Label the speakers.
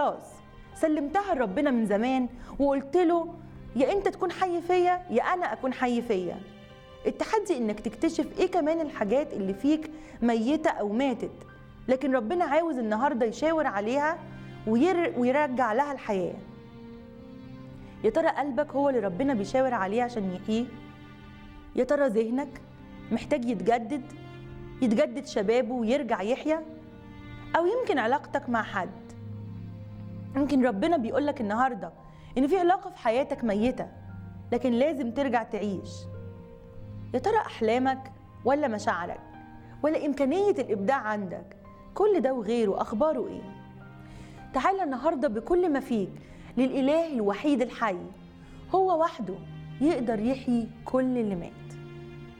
Speaker 1: خلاص سلمتها لربنا من زمان وقلت له يا انت تكون حي فيا يا انا اكون حي فيا التحدي انك تكتشف ايه كمان الحاجات اللي فيك ميته او ماتت لكن ربنا عاوز النهارده يشاور عليها وير ويرجع لها الحياه يا ترى قلبك هو اللي ربنا بيشاور عليه عشان يحييه يا ترى ذهنك محتاج يتجدد يتجدد شبابه ويرجع يحيا او يمكن علاقتك مع حد يمكن ربنا بيقولك النهارده ان في علاقه في حياتك ميته لكن لازم ترجع تعيش يا ترى احلامك ولا مشاعرك ولا امكانيه الابداع عندك كل ده وغيره اخباره ايه تعالى النهارده بكل ما فيك للاله الوحيد الحي هو وحده يقدر يحيي كل اللي مات